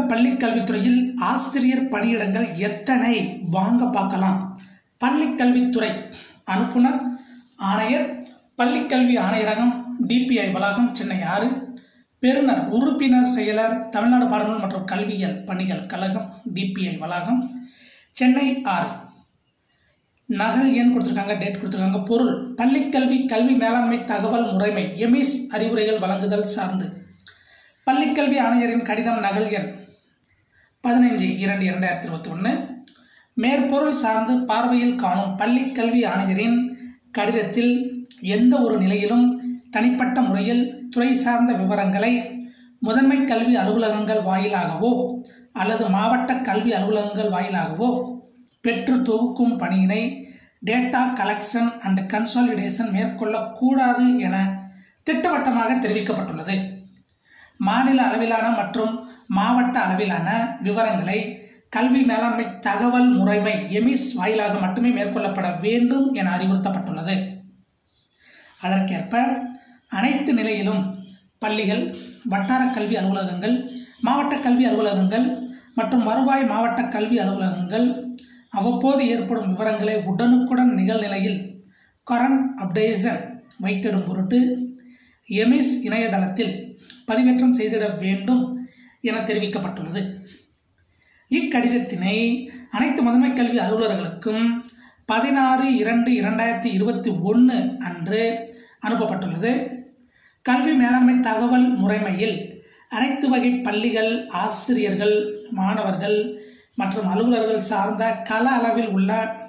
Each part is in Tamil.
பள்ளிக் கல்வித்துறையில் ஆசிரியர் பணியிடங்கள் எத்தனை வாங்க பார்க்கலாம் பள்ளிக் கல்வித்துறை அனுப்புனர் ஆணையர் பள்ளிக் கல்வி ஆணையரகம் டிபிஐ வளாகம் சென்னை ஆறு பெறுநர் உறுப்பினர் செயலர் தமிழ்நாடு பாடநூல் மற்றும் கல்வியியல் பணிகள் கழகம் டிபிஐ வளாகம் சென்னை ஆறு நகல் எண் கொடுத்துருக்காங்க டேட் கொடுத்துருக்காங்க பொருள் பள்ளிக்கல்வி கல்வி மேலாண்மை தகவல் முறைமை எமிஸ் அறிவுரைகள் வழங்குதல் சார்ந்து பள்ளிக்கல்வி ஆணையரின் கடிதம் நகல் எண் பதினைஞ்சு இரண்டு இரண்டாயிரத்தி இருபத்தி ஒன்று மேற்பொருள் சார்ந்து பார்வையில் காணும் பள்ளிக்கல்வி ஆணையரின் கடிதத்தில் எந்த ஒரு நிலையிலும் தனிப்பட்ட முறையில் துறை சார்ந்த விவரங்களை முதன்மை கல்வி அலுவலகங்கள் வாயிலாகவோ அல்லது மாவட்ட கல்வி அலுவலகங்கள் வாயிலாகவோ பெற்று தொகுக்கும் பணியினை டேட்டா கலெக்ஷன் அண்ட் கன்சாலிடேஷன் மேற்கொள்ளக்கூடாது என திட்டவட்டமாக தெரிவிக்கப்பட்டுள்ளது மாநில அளவிலான மற்றும் மாவட்ட அளவிலான விவரங்களை கல்வி மேலாண்மை தகவல் முறைமை எமிஸ் வாயிலாக மட்டுமே மேற்கொள்ளப்பட வேண்டும் என அறிவுறுத்தப்பட்டுள்ளது அதற்கேற்ப அனைத்து நிலையிலும் பள்ளிகள் வட்டார கல்வி அலுவலகங்கள் மாவட்ட கல்வி அலுவலகங்கள் மற்றும் வருவாய் மாவட்ட கல்வி அலுவலகங்கள் அவ்வப்போது ஏற்படும் விவரங்களை உடனுக்குடன் நிகழ்நிலையில் கரண்ட் அப்டேஷன் வைத்திடும் பொருட்டு எமிஸ் இணையதளத்தில் பதிவேற்றம் செய்திட வேண்டும் என தெரிவிக்கப்பட்டுள்ளது இக்கடிதத்தினை அனைத்து முதன்மை கல்வி அலுவலர்களுக்கும் பதினாறு இரண்டு இரண்டாயிரத்தி இருபத்தி ஒன்று அன்று அனுப்பப்பட்டுள்ளது கல்வி மேலாண்மை தகவல் முறைமையில் அனைத்து வகை பள்ளிகள் ஆசிரியர்கள் மாணவர்கள் மற்றும் அலுவலர்கள் சார்ந்த கள அளவில் உள்ள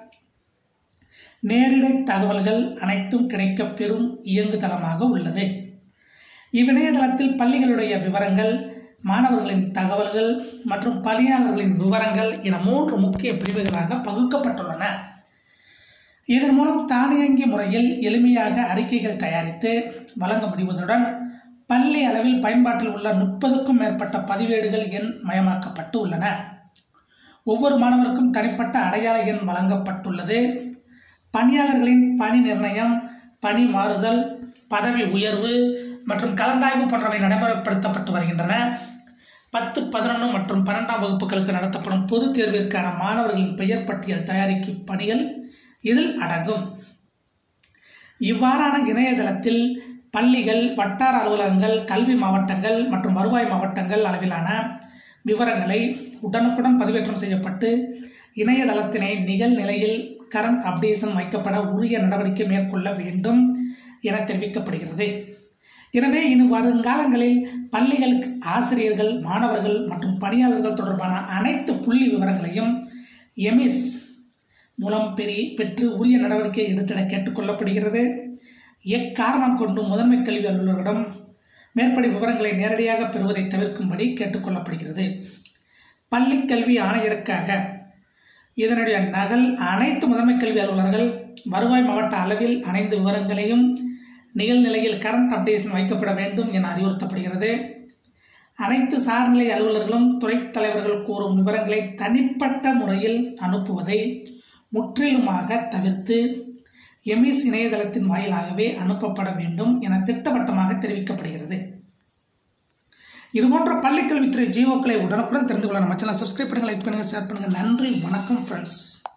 நேரிடை தகவல்கள் அனைத்தும் கிடைக்கப் பெறும் இயங்குதளமாக உள்ளது இவ்விணையதளத்தில் பள்ளிகளுடைய விவரங்கள் மாணவர்களின் தகவல்கள் மற்றும் பணியாளர்களின் விவரங்கள் என மூன்று முக்கிய பிரிவுகளாக பகுக்கப்பட்டுள்ளன இதன் மூலம் தானியங்கி முறையில் எளிமையாக அறிக்கைகள் தயாரித்து வழங்க முடிவதுடன் பள்ளி அளவில் பயன்பாட்டில் உள்ள முப்பதுக்கும் மேற்பட்ட பதிவேடுகள் எண் மயமாக்கப்பட்டு உள்ளன ஒவ்வொரு மாணவருக்கும் தனிப்பட்ட அடையாள எண் வழங்கப்பட்டுள்ளது பணியாளர்களின் பணி நிர்ணயம் பணி மாறுதல் பதவி உயர்வு மற்றும் கலந்தாய்வு போன்றவை நடைமுறைப்படுத்தப்பட்டு வருகின்றன பத்து பதினொன்று மற்றும் பன்னெண்டாம் வகுப்புகளுக்கு நடத்தப்படும் பொதுத் தேர்விற்கான மாணவர்களின் பெயர் பட்டியல் தயாரிக்கும் பணிகள் இதில் அடங்கும் இவ்வாறான இணையதளத்தில் பள்ளிகள் வட்டார அலுவலகங்கள் கல்வி மாவட்டங்கள் மற்றும் வருவாய் மாவட்டங்கள் அளவிலான விவரங்களை உடனுக்குடன் பதிவேற்றம் செய்யப்பட்டு இணையதளத்தினை நிகழ்நிலையில் கரண்ட் அப்டேஷன் வைக்கப்பட உரிய நடவடிக்கை மேற்கொள்ள வேண்டும் என தெரிவிக்கப்படுகிறது எனவே இனி வருங்காலங்களில் பள்ளிகள் ஆசிரியர்கள் மாணவர்கள் மற்றும் பணியாளர்கள் தொடர்பான அனைத்து புள்ளி விவரங்களையும் எமிஸ் மூலம் பெறி பெற்று உரிய நடவடிக்கை எடுத்திட கேட்டுக்கொள்ளப்படுகிறது எக்காரணம் கொண்டு முதன்மை கல்வி அலுவலரிடம் மேற்படி விவரங்களை நேரடியாக பெறுவதை தவிர்க்கும்படி கேட்டுக்கொள்ளப்படுகிறது பள்ளி கல்வி ஆணையருக்காக இதனுடைய நகல் அனைத்து முதன்மை கல்வி அலுவலர்கள் வருவாய் மாவட்ட அளவில் அனைத்து விவரங்களையும் நிகழ்நிலையில் கரண்ட் அப்டேஷன் வைக்கப்பட வேண்டும் என அறிவுறுத்தப்படுகிறது அனைத்து சார்நிலை அலுவலர்களும் துறைத் தலைவர்கள் கூறும் விவரங்களை தனிப்பட்ட முறையில் அனுப்புவதை முற்றிலுமாக தவிர்த்து எமிஸ் இணையதளத்தின் வாயிலாகவே அனுப்பப்பட வேண்டும் என திட்டவட்டமாக தெரிவிக்கப்படுகிறது இதுபோன்ற பள்ளிக்கல்வித்துறை ஜீவோக்களை உடனுக்குடன் தெரிந்து கொள்ள நம்ம சேனல் சப்ஸ்கிரைப் பண்ணுங்கள் லைக் பண்ணுங்கள் ஷேர் பண்ணுங்கள் நன்றி வணக்கம் ஃப்ரெண்ட்ஸ்